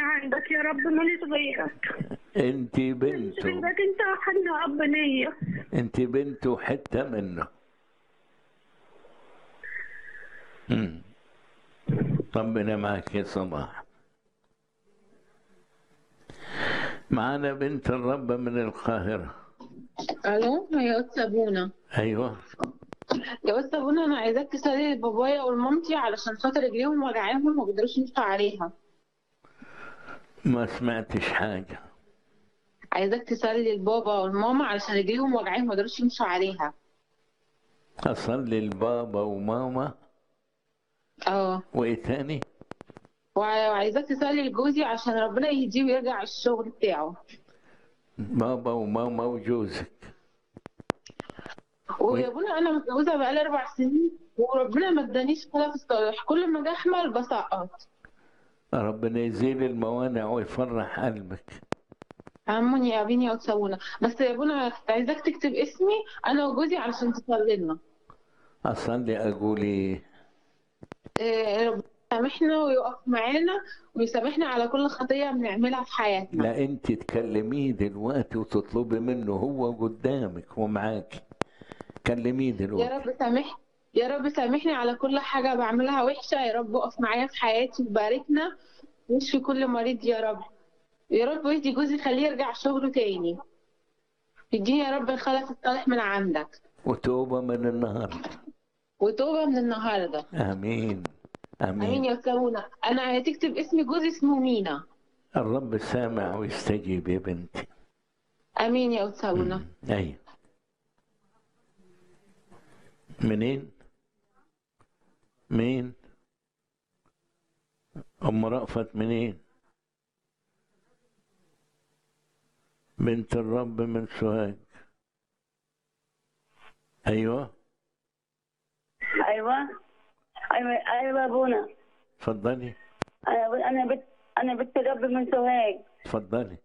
عندك يا رب ماليش غيرك انت ماليش بنته غيرك انت احن اب ليا انت بنته حته منه مم. ربنا معك يا صباح معانا بنت الرب من القاهرة الو يا استاذ بونا أيوة يا استاذ بونا انا عايزاك تسالي لبابايا ولمامتي علشان خاطر رجليهم وجعاهم ما بيقدروش يمشوا عليها ما سمعتش حاجة عايزاك تسالي للبابا والماما علشان رجليهم وجعاهم ما بيقدروش يمشوا عليها أصلي لبابا وماما اه وإيه تاني وع- وعايزاك تسالي لجوزي عشان ربنا يهديه ويرجع الشغل بتاعه بابا وماما وجوزك ويا بونا انا متجوزه بقالي اربع سنين وربنا ما ادانيش خلاف الصالح كل ما اجي احمل بسقط ربنا يزيل الموانع ويفرح قلبك عموني يا بيني يا استاذ بونا بس يا بونا عايزاك تكتب اسمي انا وجوزي علشان تصلي لنا أصلي أقول إيه إيه، ربنا يسامحنا ويقف معانا ويسامحنا على كل خطية بنعملها في حياتنا لا أنت تكلميه دلوقتي وتطلبي منه هو قدامك ومعاك كلميه يا دلوقتي رب سامح يا رب سامحني على كل حاجة بعملها وحشة يا رب اقف معايا في حياتي وباركنا واشفي كل مريض يا رب يا رب واهدي جوزي خليه يرجع شغله تاني اديني يا رب الخلف الصالح من عندك وتوبة من النهاردة وتوبة من النهاردة آمين امين آمين يا سونا انا هتكتب اسم جوزي اسمه مينا الرب سامع ويستجيب يا بنتي امين يا سونا أي منين مين أم رأفت منين بنت الرب من سوهاج أيوة ايوه ايوه ايوه يا ابونا اتفضلي انا انا بنت انا بنت رب من سوهاج اتفضلي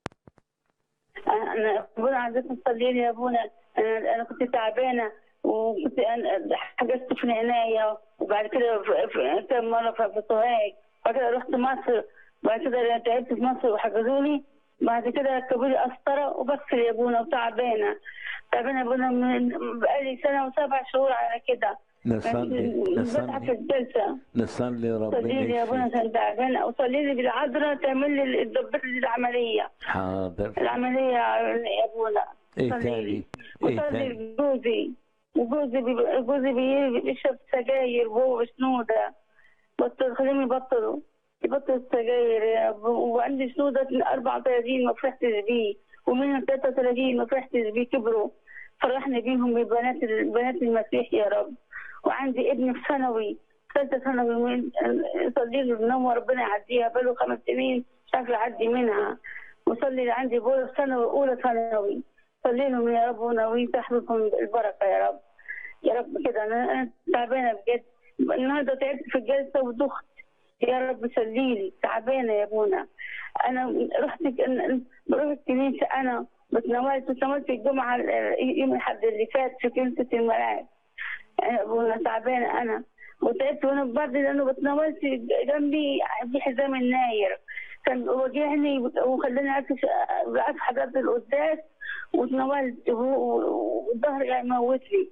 انا ابونا عايزاك تصلي لي يا ابونا انا انا كنت تعبانه وكنت أنا حجزت في العنايه وبعد كده في- في- كم مره في في سوهاج بعد كده رحت مصر بعد كده تعبت في مصر وحجزوا لي بعد كده ركبوا لي قسطره وبغسل يا ابونا وتعبانه تعبانه يا ابونا من بقالي سنه وسبع شهور على كده نصلي بتعب في نصلي الجلسه نصلي ربنا صلي لي يا ابونا يشفيك عشان تعبانه وصلي لي بالعذراء تعمل لي تدبر لي العمليه حاضر العمليه يا ابونا ايه صلي تاني لي ايه وصلي تاني لجوزي وجوزي بي- جوزي بي- بيشرب سجاير وهو شنودة بطل خليهم يبطلوا يبطل السجاير يا رب وعندي شنودة 34 ما فرحتش بيه ومنهم 33 ما فرحتش بيه كبروا فرحني بيهم ببنات بنات المسيح يا رب وعندي ابن في ثانوي ثالثة ثانوي من- صلي له بنوم ربنا يعديها بقاله خمس سنين مش عارفة يعدي منها وصلي اللي عندي بولا في ثانوي أولى ثانوي صلي لهم يا رب ونوي تحفظكم البركة يا رب يا رب كده أنا أنا تعبانة بجد النهاردة تعبت في الجلسة ودخت يا رب سليلي تعبانة يا ابونا أنا رحت أنا- بروح الكنيسة أنا بتناولت بتناولت الجمعة يوم الأحد اللي فات في كنيسة الملاك يا ابونا تعبانة أنا وتعبت وأنا برضه لأنه بتناولت جنبي في حزام الناير كان واجهني وخلاني أكش رأس حاجات القداس وتناولت والظهر قاعد يموت لي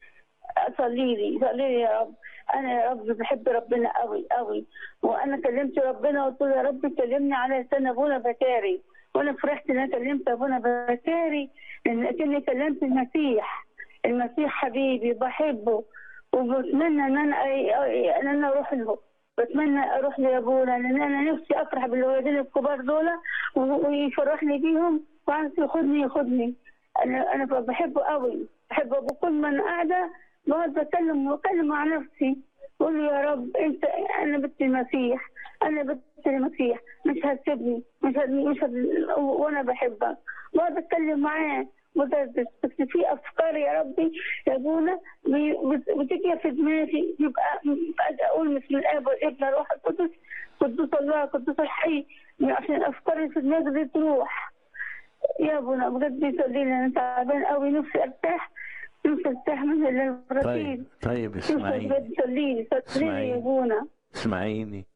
صلي لي صلي لي يا رب انا يا رب بحب ربنا قوي قوي وانا كلمت ربنا وقلت له يا رب كلمني على لسان ابونا بكاري وانا فرحت ان انا كلمت ابونا بكاري لان كاني كلمت المسيح المسيح حبيبي بحبه وبتمنى ان انا أي- أي- ان انا اروح له بتمنى اروح لابونا لان انا نفسي افرح بالولادين الكبار دول و- ويفرحني بيهم وعايز ياخدني ياخدني انا انا بحبه قوي بحبه بكل ما انا قاعده بقعد بتكلم واتكلم مع نفسي بقول له يا رب انت انا بنت المسيح انا بنت المسيح مش هتسيبني مش هت... مش هت... وانا بحبك بقعد اتكلم معاه مدرس بس في افكار يا ربي يا ابونا بي- بت- بتيجي في دماغي يبقى فجاه اقول بسم الاب والابن الروح القدس قدوس الله قدوس الحي عشان الافكار اللي في دماغي دي تروح يا ابونا بجد بيصلي لي انا تعبان قوي نفسي ارتاح نفسي ارتاح من طيب البراكين طيب نفسي اسمعيني بجد صلي لي صلي لي يا اسمعيني. ابونا اسمعيني